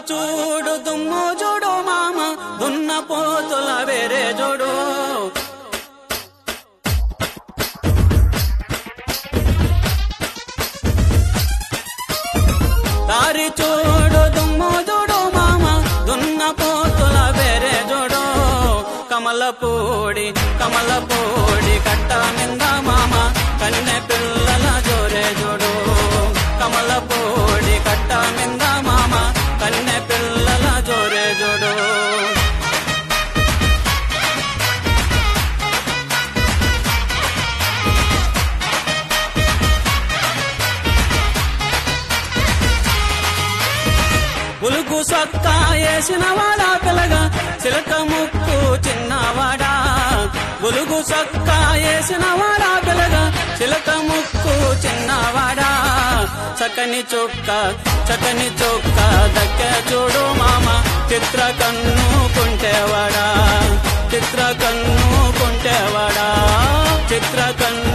చూడు దుమ్ము చూడు మామ దున్న పోతుల వేరే చూడు దారి చూడు దుమ్ము చూడు మామ దున్న పోతుల వేరే చూడు కమలపూడి కమలపూడి కట్ట మింద మామ కన్నె పిల్లల జోరే చూడు కమలపూడి కట్ట మింద మామ కన్నె పిల్లల జోరే చూడు ఉలుగు సొక్క వేసిన వాడా పిల్లగా చిలక ముక్కు చిన్నవాడా ఉలుగు సొక్క వేసిన వాడా పిల్లగా చిలక ముక్కు చిన్నవాడా చక్కని చొక్క చక్కని చొక్క దక్క చూడు మామ చిత్ర కన్ను కుంటేవాడా చిత్ర కన్ను కుంటేవాడా చిత్ర కన్ను